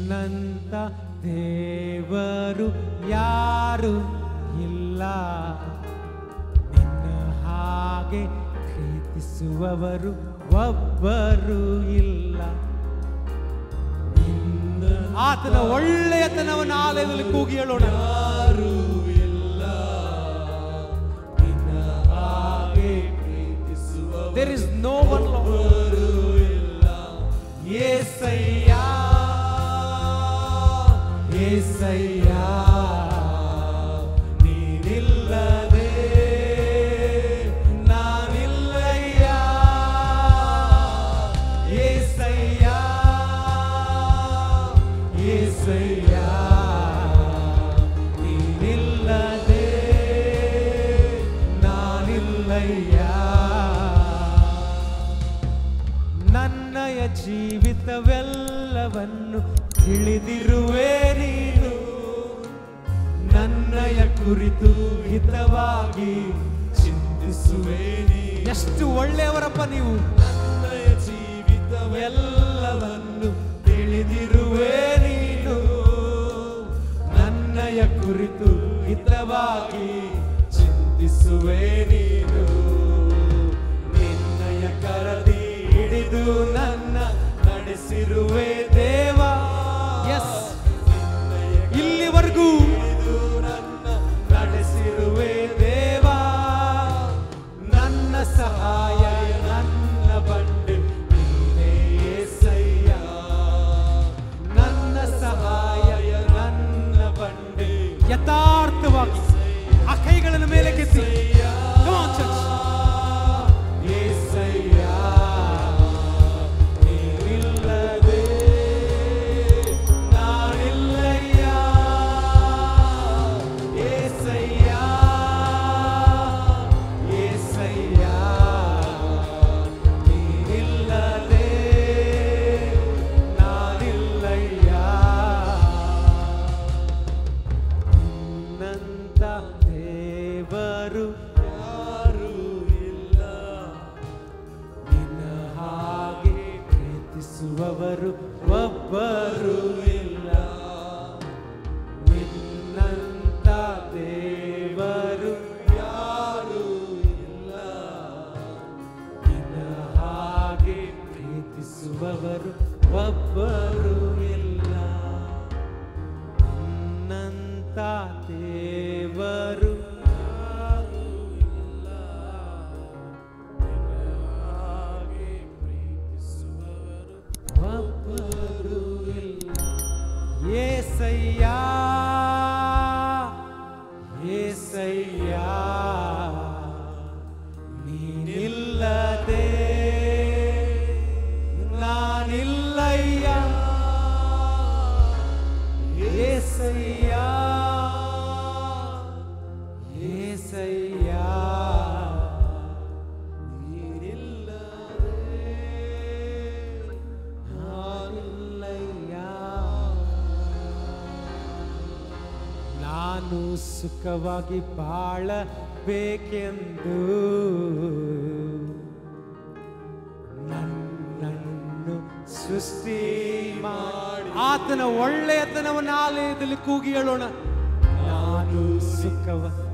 ನಿನ್ನಂತ ದೇವರು ಯಾರು ಇಲ್ಲ ನಿನ್ನ ಹಾಗೆ ಪ್ರೀತಿಸುವವರು ಒಬ್ಬರು ಇಲ್ಲ ಆತನ ಒಳ್ಳೆಯತನವನ್ನು ಆಲಯದಲ್ಲಿ ಕೂಗಿ ಹೇಳೋಣ ಯಾರೂ ಇಲ್ಲ ನಿನ್ನ ಹಾಗೆ ಪ್ರೀತಿಸುವ ದೇರ್ ಇಸ್ ನೋ ಒನ್ ಒಬ್ಬರೂ ಇಲ್ಲ ಏಸಯ್ಯ ಏಸಯ್ಯ ನೀನಿಲ್ಲದೆ ನಾನಿಲ್ಲಯ್ಯ ಏಸಯ್ಯ ಏಸಯ್ಯ ನೀನಿಲ್ಲದೆ ನಾನಿಲ್ಲಯ್ಯ ನನ್ನಯ ಜೀವಿತವೆಲ್ಲವನ್ನು ತಿಳಿದಿರುವೆ ನೀನು ನನ್ನಯ ಕುರಿತು ಹಿತವಾಗಿ ಚಿಂತಿಸುವೆ ನೀ ಎಷ್ಟು ಒಳ್ಳೆಯವರಪ್ಪ ನೀವು ನನ್ನಯ ಜೀವಿತವೆಲ್ಲವನ್ನು ತಿಳಿದಿರುವೆ ನೀನು ನನ್ನಯ ಕುರಿತು ಹಿತವಾಗಿ ಚಿಂತಿಸುವೆ ನೀನು ನಿನ್ನಯ ಕರದಿ ಹಿಡಿದು ನನ್ನ ನಡೆಸಿರುವೆ ದೇವಾ ಎಸ್ ನಿನ್ನಯ ಇಲ್ಲಿವರೆಗೂ ಹಿಡಿದು ನನ್ನ ನಡೆಸಿರುವೆ ದೇವಾ ನನ್ನ ಸಹಾಯ ನನ್ನ ಬಂಡೆ ನೀನೇ ಏಸಯ್ಯ ನನ್ನ ಸಹಾಯ ನನ್ನ ಬಂಡೆ ಯಥಾರ್ಥವಾಗಿ ಆ ಕೈಗಳನ್ನು ಮೇಲೆ ಕೆತ್ತಿ Come on, church. ಏಸಯ್ಯ ನೀನಿಲ್ಲದೆ ನಾನಿಲ್ಲಯ್ಯ ಏಸಯ್ಯ ಏಸಯ್ಯ ನೀನಿಲ್ಲದೆ ನಾನಿಲ್ಲಯ್ಯ ನಿನ್ನಂತ ದೇವರು ಯಾರೂ ಇಲ್ಲ ನಿನ್ನ ಹಾಗೆ ಪ್ರೀತಿಸುವವರು ಒಬ್ಬರು ಇಲ್ಲ ನಿನ್ನಂತ ದೇವರು ಯಾರೂ ಇಲ್ಲ ನಿನ್ನ ಹಾಗೆ ಪ್ರೀತಿಸುವವರು ಒಬ್ಬರು ಇಲ್ಲ ನಿನ್ನಂತ ದೇವರು ಯಾರೂ ಇಲ್ಲ ನಿನ್ನ ಹಾಗೆ ಪ್ರೀತಿಸುವವರು ಒಬ್ಬರು ಇಲ್ಲ ಏಸಯ್ಯ ಏಸಯ್ಯ ನೀನಿಲ್ಲದೆ ನಾನಿಲ್ಲಯ್ಯ ಏಸಯ್ಯ ಏಸಯ್ಯ ನಾನಿಲ್ಲಯ್ಯ ನಾನು ಸುಖವಾಗಿ ಬಾಳಬೇಕೆಂದು ನನ್ನನ್ನು ಸೃಷ್ಟಿ ಮಾಡಿ ಆತನ ಒಳ್ಳೆಯತನವನ್ನು ಆಲಯದಲ್ಲಿ ಕೂಗಿ ಹೇಳೋಣ ನಾನು ಸುಖವ